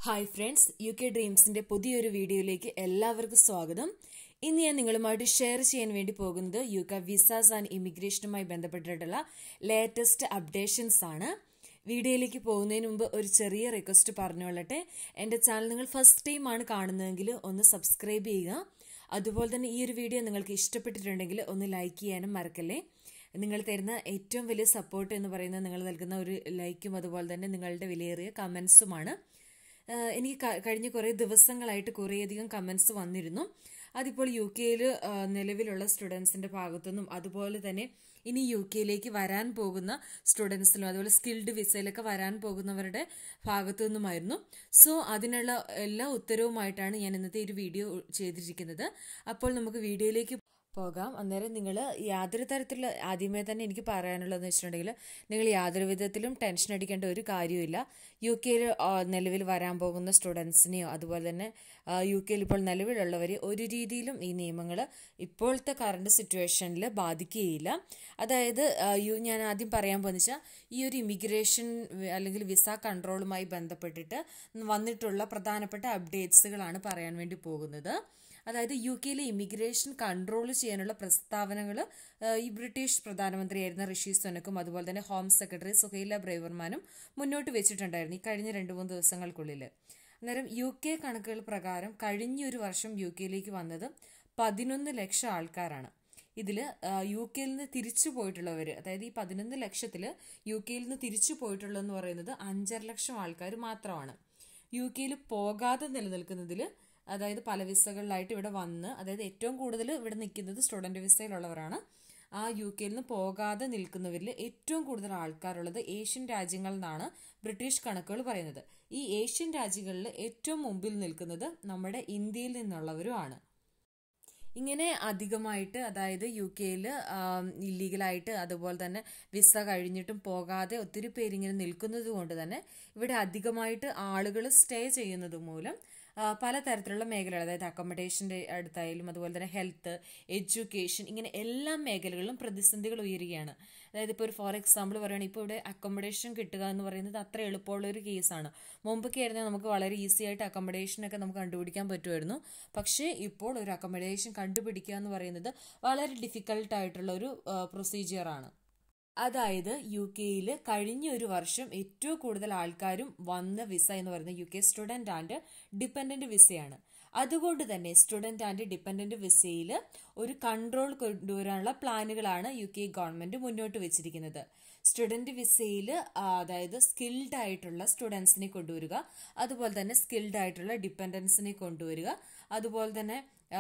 hi friends U K ഡ്രീംസിന്റെ പുതിയൊരു വീഡിയോയിലേക്ക് എല്ലാവർക്കും സ്വാഗതം ഇന്ന് ഞാൻ നിങ്ങളുമായിട്ട് ഷെയർ ചെയ്യാൻ വേണ്ടി പോകുന്നത് യു കെ വിസാസ് ആൻഡ് ഇമിഗ്രേഷനുമായി ബന്ധപ്പെട്ടിട്ടുള്ള ലേറ്റസ്റ്റ് അപ്ഡേഷൻസ് ആണ് വീഡിയോയിലേക്ക് പോകുന്നതിന് മുമ്പ് ഒരു ചെറിയ റിക്വസ്റ്റ് പറഞ്ഞുകൊള്ളട്ടെ എൻ്റെ ചാനൽ നിങ്ങൾ ഫസ്റ്റ് ടൈം ആണ് കാണുന്നതെങ്കിൽ ഒന്ന് സബ്സ്ക്രൈബ് ചെയ്യുക അതുപോലെ തന്നെ ഈ ഒരു വീഡിയോ നിങ്ങൾക്ക് ഇഷ്ടപ്പെട്ടിട്ടുണ്ടെങ്കിൽ ഒന്ന് ലൈക്ക് ചെയ്യാനും മറക്കല്ലേ നിങ്ങൾ തരുന്ന ഏറ്റവും വലിയ സപ്പോർട്ട് എന്ന് പറയുന്നത് നിങ്ങൾ നൽകുന്ന ഒരു ലൈക്കും അതുപോലെ തന്നെ നിങ്ങളുടെ വിലയേറിയ കമൻസുമാണ് എനിക്ക് ക- കഴിഞ്ഞ കുറേ ദിവസങ്ങളായിട്ട് കുറേയധികം കമൻസ് വന്നിരുന്നു അതിപ്പോൾ യു കെയിൽ നിലവിലുള്ള സ്റ്റുഡൻസിൻ്റെ ഭാഗത്തുനിന്നും അതുപോലെ തന്നെ ഇനി യു കെയിലേക്ക് വരാൻ പോകുന്ന സ്റ്റുഡൻസിനും അതുപോലെ സ്കിൽഡ് വിസയിലൊക്കെ വരാൻ പോകുന്നവരുടെ ഭാഗത്തു നിന്നുമായിരുന്നു സോ അതിനുള്ള എല്ലാ ഉത്തരവുമായിട്ടാണ് ഞാൻ ഇന്നത്തെ ഒരു വീഡിയോ ചെയ്തിരിക്കുന്നത് അപ്പോൾ നമുക്ക് വീഡിയോയിലേക്ക് പോകാം അന്നേരം നിങ്ങൾ യാതൊരു തരത്തിലുള്ള ആദ്യമേ തന്നെ എനിക്ക് പറയാനുള്ളതെന്ന് വെച്ചിട്ടുണ്ടെങ്കിൽ നിങ്ങൾ യാതൊരു വിധത്തിലും ടെൻഷൻ അടിക്കേണ്ട ഒരു കാര്യമില്ല യു കെയിൽ നിലവിൽ വരാൻ പോകുന്ന സ്റ്റുഡൻസിനെയോ അതുപോലെ തന്നെ യു കെയിൽ ഇപ്പോൾ നിലവിലുള്ളവർ ഒരു രീതിയിലും ഈ നിയമങ്ങൾ ഇപ്പോഴത്തെ കറണ്ട് സിറ്റുവേഷനിൽ ബാധിക്കുകയില്ല അതായത് ആ, യു ഞാൻ ആദ്യം പറയാൻ പോകുന്ന വെച്ചാൽ ഈ ഒരു ഇമിഗ്രേഷൻ അല്ലെങ്കിൽ വിസ കൺട്രോളുമായി ബന്ധപ്പെട്ടിട്ട് വന്നിട്ടുള്ള പ്രധാനപ്പെട്ട അപ്ഡേറ്റ്സുകളാണ് പറയാൻ വേണ്ടി പോകുന്നത് അതായത് യു കെയിലെ ഇമിഗ്രേഷൻ കൺട്രോൾ ചെയ്യാനുള്ള പ്രസ്താവനകൾ ഈ ബ്രിട്ടീഷ് പ്രധാനമന്ത്രിയായിരുന്ന ഋഷി സുനക്കും അതുപോലെ തന്നെ ഹോം സെക്രട്ടറി സുഹൈല ബ്രൈവർമാനും മുന്നോട്ട് വെച്ചിട്ടുണ്ടായിരുന്നു ഈ കഴിഞ്ഞ രണ്ട് മൂന്ന് ദിവസങ്ങൾക്കുള്ളിൽ അന്നേരം യു കെ കണക്കുകൾ പ്രകാരം കഴിഞ്ഞൊരു വർഷം യു കെയിലേക്ക് വന്നത് പതിനൊന്ന് ലക്ഷം ആൾക്കാരാണ് ഇതിൽ യു കെയിൽ നിന്ന് തിരിച്ചു പോയിട്ടുള്ളവർ അതായത് ഈ പതിനൊന്ന് ലക്ഷത്തിൽ യു കെയിൽ നിന്ന് തിരിച്ചു പോയിട്ടുള്ളതെന്ന് പറയുന്നത് അഞ്ചര ലക്ഷം ആൾക്കാർ മാത്രമാണ് യു കെയിൽ പോകാതെ നിലനിൽക്കുന്നതിൽ അതായത് പല വിസകളിലായിട്ട് ഇവിടെ വന്ന് അതായത് ഏറ്റവും കൂടുതൽ ഇവിടെ നിൽക്കുന്നത് സ്റ്റുഡൻറ് വിസയിലുള്ളവരാണ് ആ യു കെയിൽ നിന്ന് പോകാതെ നിൽക്കുന്നവരിൽ ഏറ്റവും കൂടുതൽ ആൾക്കാരുള്ളത് ഏഷ്യൻ രാജ്യങ്ങളിൽ നിന്നാണ് ബ്രിട്ടീഷ് കണക്കുകൾ പറയുന്നത് ഈ ഏഷ്യൻ രാജ്യങ്ങളിൽ ഏറ്റവും മുമ്പിൽ നിൽക്കുന്നത് നമ്മുടെ ഇന്ത്യയിൽ നിന്നുള്ളവരുമാണ് ഇങ്ങനെ അധികമായിട്ട് അതായത് യു കെയിൽ ഇല്ലീഗലായിട്ട് അതുപോലെ തന്നെ വിസ കഴിഞ്ഞിട്ടും പോകാതെ ഒത്തിരി പേരിങ്ങനെ നിൽക്കുന്നത് കൊണ്ട് തന്നെ ഇവിടെ അധികമായിട്ട് ആളുകൾ സ്റ്റേ ചെയ്യുന്നത് മൂലം ആ, പലതരത്തിലുള്ള മേഖലകൾ അതായത് അക്കോമഡേഷൻ്റെ അടുത്തായാലും അതുപോലെ തന്നെ ഹെൽത്ത് എഡ്യൂക്കേഷൻ ഇങ്ങനെ എല്ലാ മേഖലകളിലും പ്രതിസന്ധികൾ ഉയരുകയാണ് അതായത് ഇപ്പോൾ ഒരു ഫോർ എക്സാമ്പിൾ പറയുകയാണെങ്കിൽ ഇപ്പോൾ ഇവിടെ അക്കോമഡേഷൻ കിട്ടുക എന്ന് പറയുന്നത് അത്ര എളുപ്പമുള്ള ഒരു കേസാണ് മുമ്പൊക്കെ ആയിരുന്നാൽ നമുക്ക് വളരെ ഈസി ആയിട്ട് അക്കോമഡേഷനൊക്കെ നമുക്ക് കണ്ടുപിടിക്കാൻ പറ്റുമായിരുന്നു പക്ഷേ ഇപ്പോൾ ഒരു അക്കോമഡേഷൻ കണ്ടുപിടിക്കുക എന്ന് പറയുന്നത് വളരെ ഡിഫിക്കൽട്ട് ആയിട്ടുള്ള ഒരു പ്രൊസീജിയറാണ് അതായത് യു കെയിൽ കഴിഞ്ഞ ഒരു വർഷം ഏറ്റവും കൂടുതൽ ആൾക്കാരും വന്ന വിസ എന്ന് പറയുന്നത് U K student and dependent വിസയാണ് അതുകൊണ്ട് തന്നെ സ്റ്റുഡൻറ് ആൻഡ് ഡിപ്പെൻഡന്റ് വിസയിൽ ഒരു കൺട്രോൾ കൊണ്ടുവരാനുള്ള പ്ലാനുകളാണ് യു കെ ഗവൺമെന്റ് മുന്നോട്ട് വെച്ചിരിക്കുന്നത് സ്റ്റുഡൻറ് വിസയിൽ അതായത് സ്കിൽഡ് ആയിട്ടുള്ള സ്റ്റുഡൻസിനെ കൊണ്ടുവരിക അതുപോലെ തന്നെ സ്കിൽഡ് ആയിട്ടുള്ള ഡിപ്പെൻഡൻസിനെ കൊണ്ടുവരിക അതുപോലെ തന്നെ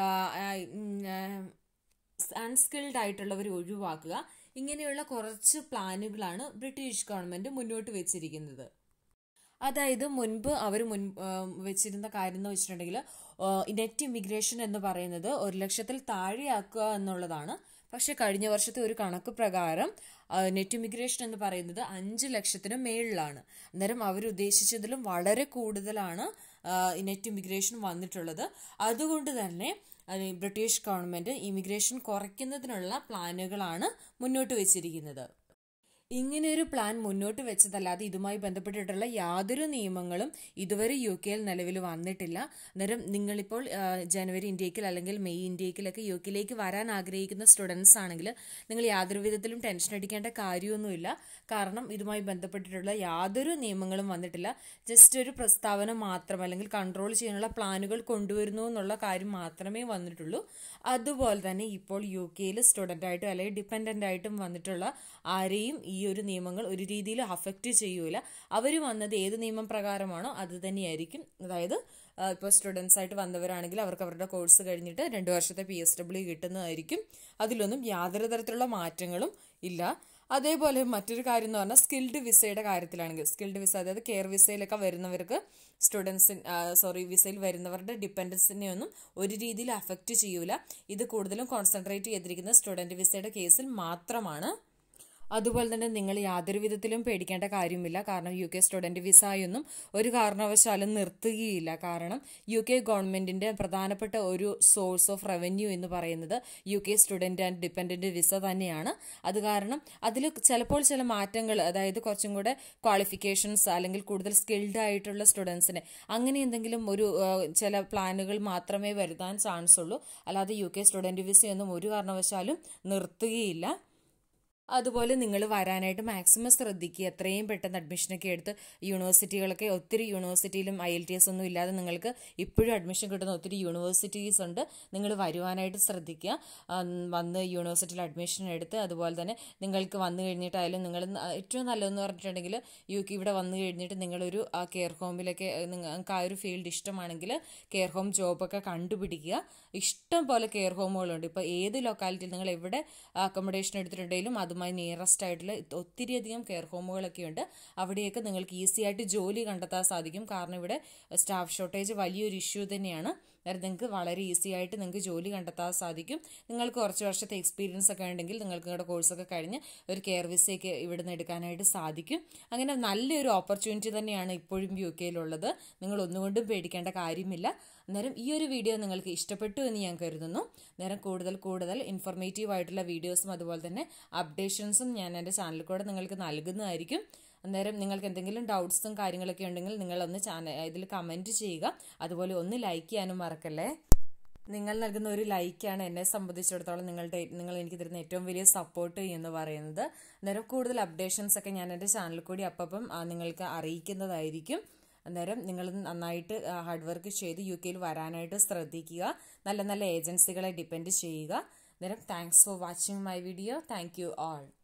അൺസ്കിൽഡ് ആയിട്ടുള്ളവർ ഒഴിവാക്കുക ഇങ്ങനെയുള്ള കുറച്ച് പ്ലാനുകളാണ് ബ്രിട്ടീഷ് ഗവൺമെന്റ് മുന്നോട്ട് വെച്ചിരിക്കുന്നത് അതായത് മുൻപ് അവർ മുൻ ആ, വെച്ചിരുന്ന കാര്യം എന്ന് വെച്ചിട്ടുണ്ടെങ്കിൽ നെറ്റ് ഇമിഗ്രേഷൻ എന്ന് പറയുന്നത് ഒരു ലക്ഷത്തിൽ താഴെയാക്കുക എന്നുള്ളതാണ് പക്ഷെ കഴിഞ്ഞ വർഷത്തെ ഒരു കണക്ക് പ്രകാരം നെറ്റ് ഇമിഗ്രേഷൻ എന്ന് പറയുന്നത് അഞ്ച് ലക്ഷത്തിന് മേളിലാണ് അന്നേരം അവർ ഉദ്ദേശിച്ചതിലും വളരെ കൂടുതലാണ് നെറ്റ് ഇമിഗ്രേഷൻ വന്നിട്ടുള്ളത് അതുകൊണ്ട് തന്നെ അത് ഈ ബ്രിട്ടീഷ് ഗവൺമെന്റ് ഇമിഗ്രേഷൻ കുറയ്ക്കുന്നതിനുള്ള പ്ലാനുകളാണ് മുന്നോട്ട് വെച്ചിരിക്കുന്നത് ഇങ്ങനെ ഒരു പ്ലാൻ മുന്നോട്ട് വെച്ചതല്ലാതെ ഇതുമായി ബന്ധപ്പെട്ടിട്ടുള്ള യാതൊരു നിയമങ്ങളും ഇതുവരെ യു കെയിൽ നിലവിൽ വന്നിട്ടില്ല അന്നേരം നിങ്ങളിപ്പോൾ ആ, ജനുവരി ഇന്ത്യക്കിൽ അല്ലെങ്കിൽ മെയ് ഇന്ത്യക്കിലൊക്കെ യു കെയിലേക്ക് വരാൻ ആഗ്രഹിക്കുന്ന സ്റ്റുഡൻസ് ആണെങ്കിൽ നിങ്ങൾ യാതൊരു വിധത്തിലും ടെൻഷൻ അടിക്കേണ്ട കാര്യമൊന്നുമില്ല കാരണം ഇതുമായി ബന്ധപ്പെട്ടിട്ടുള്ള യാതൊരു നിയമങ്ങളും വന്നിട്ടില്ല ജസ്റ്റ് ഒരു പ്രസ്താവന മാത്രം അല്ലെങ്കിൽ കൺട്രോൾ ചെയ്യാനുള്ള പ്ലാനുകൾ കൊണ്ടുവരുന്നു എന്നുള്ള കാര്യം മാത്രമേ വന്നിട്ടുള്ളൂ അതുപോലെ തന്നെ ഇപ്പോൾ യു കെയിൽ സ്റ്റുഡൻ്റ് ആയിട്ടും അല്ലെങ്കിൽ ഡിപ്പെൻഡൻ്റ് ആയിട്ടും വന്നിട്ടുള്ള ആരെയും ഈ ഒരു നിയമങ്ങൾ ഒരു രീതിയിൽ അഫക്റ്റ് ചെയ്യൂല അവർ വന്നത് ഏത് നിയമം പ്രകാരമാണോ അത് തന്നെയായിരിക്കും അതായത് ഇപ്പോൾ സ്റ്റുഡൻസ് ആയിട്ട് വന്നവരാണെങ്കിൽ അവർക്ക് അവരുടെ കോഴ്സ് കഴിഞ്ഞിട്ട് രണ്ട് വർഷത്തെ പി എസ് ഡബ്ല്യു കിട്ടുന്നതായിരിക്കും അതിലൊന്നും യാതൊരു തരത്തിലുള്ള മാറ്റങ്ങളും ഇല്ല അതേപോലെ മറ്റൊരു കാര്യം എന്ന് പറഞ്ഞാൽ സ്കിൽഡ് വിസയുടെ കാര്യത്തിലാണെങ്കിൽ സ്കിൽഡ് വിസ അതായത് കെയർ വിസയിലൊക്കെ വരുന്നവർക്ക് സ്റ്റുഡൻസിൻ സോറി വിസയിൽ വരുന്നവരുടെ ഡിപ്പെൻഡൻസിനെ ഒന്നും ഒരു രീതിയിൽ അഫക്റ്റ് ചെയ്യൂല ഇത് കൂടുതലും കോൺസെൻട്രേറ്റ് ചെയ്തിരിക്കുന്ന സ്റ്റുഡൻറ് വിസയുടെ കേസിൽ മാത്രമാണ് അതുപോലെ തന്നെ നിങ്ങൾ യാതൊരു വിധത്തിലും പേടിക്കേണ്ട കാര്യമില്ല കാരണം യു കെ സ്റ്റുഡൻറ് വിസയൊന്നും ഒരു കാരണവശാലും നിർത്തുകയില്ല കാരണം യു കെ ഗവൺമെൻറ്റിൻ്റെ പ്രധാനപ്പെട്ട ഒരു സോഴ്സ് ഓഫ് റവന്യൂ എന്ന് പറയുന്നത് U K student and dependent visa തന്നെയാണ് അത് കാരണം അതിൽ ചിലപ്പോൾ ചില മാറ്റങ്ങൾ അതായത് കുറച്ചും കൂടെ ക്വാളിഫിക്കേഷൻസ് അല്ലെങ്കിൽ കൂടുതൽ സ്കിൽഡ് ആയിട്ടുള്ള സ്റ്റുഡൻസിനെ അങ്ങനെ എന്തെങ്കിലും ഒരു ചില പ്ലാനുകൾ മാത്രമേ വരുത്താൻ ചാൻസ് ഉള്ളൂ അല്ലാതെ യു കെ സ്റ്റുഡൻറ് വിസയൊന്നും ഒരു കാരണവശാലും നിർത്തുകയില്ല അതുപോലെ നിങ്ങൾ വരാനായിട്ട് മാക്സിമം ശ്രദ്ധിക്കുക എത്രയും പെട്ടെന്ന് അഡ്മിഷനൊക്കെ എടുത്ത് യൂണിവേഴ്സിറ്റികളൊക്കെ ഒത്തിരി യൂണിവേഴ്സിറ്റിയിലും ഐ എൽ ടി എസ് ഒന്നും ഇല്ലാതെ നിങ്ങൾക്ക് ഇപ്പോഴും അഡ്മിഷൻ കിട്ടുന്ന ഒത്തിരി യൂണിവേഴ്സിറ്റീസ് ഉണ്ട് നിങ്ങൾ വരുവാനായിട്ട് ശ്രദ്ധിക്കുക വന്ന് യൂണിവേഴ്സിറ്റിയിൽ അഡ്മിഷൻ എടുത്ത് അതുപോലെ തന്നെ നിങ്ങൾക്ക് വന്നു കഴിഞ്ഞിട്ടായാലും നിങ്ങൾ ഏറ്റവും നല്ലതെന്ന് പറഞ്ഞിട്ടുണ്ടെങ്കിൽ യു കെ ഇവിടെ വന്നു കഴിഞ്ഞിട്ട് നിങ്ങളൊരു കെയർ ഹോമിലൊക്കെ നിങ്ങൾക്ക് ആ ഒരു ഫീൽഡ് ഇഷ്ടമാണെങ്കിൽ കെയർ ഹോം ജോബൊക്കെ കണ്ടുപിടിക്കുക ഇഷ്ടം പോലെ കെയർ ഹോമുകളുണ്ട് ഇപ്പോൾ ഏത് ലൊക്കാലിറ്റിയിൽ നിങ്ങൾ എവിടെ അക്കോമഡേഷൻ എടുത്തിട്ടുണ്ടെങ്കിലും അതുമായി നിയറസ്റ്റ് ആയിട്ടുള്ള ഒത്തിരിയധികം കെയർ ഹോമുകളൊക്കെ ഉണ്ട് അവിടെയൊക്കെ നിങ്ങൾക്ക് ഈസി ആയിട്ട് ജോലി കണ്ടെത്താൻ സാധിക്കും കാരണം ഇവിടെ സ്റ്റാഫ് ഷോർട്ടേജ് വലിയൊരു ഇഷ്യൂ തന്നെയാണ് അതായത് നിങ്ങൾക്ക് വളരെ ഈസി ആയിട്ട് നിങ്ങൾക്ക് ജോലി കണ്ടെത്താൻ സാധിക്കും നിങ്ങൾക്ക് കുറച്ച് വർഷത്തെ എക്സ്പീരിയൻസ് ഒക്കെ ഉണ്ടെങ്കിൽ നിങ്ങൾക്ക് നിങ്ങളുടെ കോഴ്സൊക്കെ കഴിഞ്ഞ് ഒരു കെയർ വിസയൊക്കെ ഇവിടുന്ന് എടുക്കാനായിട്ട് സാധിക്കും അങ്ങനെ നല്ലൊരു ഓപ്പർച്യൂണിറ്റി തന്നെയാണ് ഇപ്പോഴും യു കെയിലുള്ളത് നിങ്ങൾ ഒന്നുകൊണ്ടും പേടിക്കേണ്ട കാര്യമില്ല അന്നേരം ഈ ഒരു വീഡിയോ നിങ്ങൾക്ക് ഇഷ്ടപ്പെട്ടു എന്ന് ഞാൻ കരുതുന്നു നേരം കൂടുതൽ കൂടുതൽ ഇൻഫോർമേറ്റീവ് ആയിട്ടുള്ള വീഡിയോസും അതുപോലെ തന്നെ അപ്ഡേഷൻസും ഞാൻ എൻ്റെ ചാനലിൽ കൂടെ നിങ്ങൾക്ക് നൽകുന്നതായിരിക്കും അന്നേരം നിങ്ങൾക്ക് എന്തെങ്കിലും ഡൗട്ട്സും കാര്യങ്ങളൊക്കെ ഉണ്ടെങ്കിൽ നിങ്ങളൊന്ന് ചാനൽ ഇതിൽ കമൻറ്റ് ചെയ്യുക അതുപോലെ ഒന്ന് ലൈക്ക് ചെയ്യാനും മറക്കല്ലേ നിങ്ങൾ നൽകുന്ന ഒരു ലൈക്കാണ് എന്നെ സംബന്ധിച്ചിടത്തോളം നിങ്ങളുടെ നിങ്ങൾ എനിക്ക് തരുന്ന ഏറ്റവും വലിയ സപ്പോർട്ട് എന്ന് പറയുന്നത് അന്നേരം കൂടുതൽ അപ്ഡേഷൻസ് ഒക്കെ ഞാൻ എൻ്റെ ചാനലിൽ കൂടി അപ്പം നിങ്ങൾക്ക് അറിയിക്കുന്നതായിരിക്കും അന്നേരം നിങ്ങൾ നന്നായിട്ട് ഹാർഡ് വർക്ക് ചെയ്ത് യു കെയിൽ വരാനായിട്ട് ശ്രദ്ധിക്കുക നല്ല നല്ല ഏജൻസികളെ ഡിപ്പെൻഡ് ചെയ്യുക അന്നേരം thanks for watching my video thank you all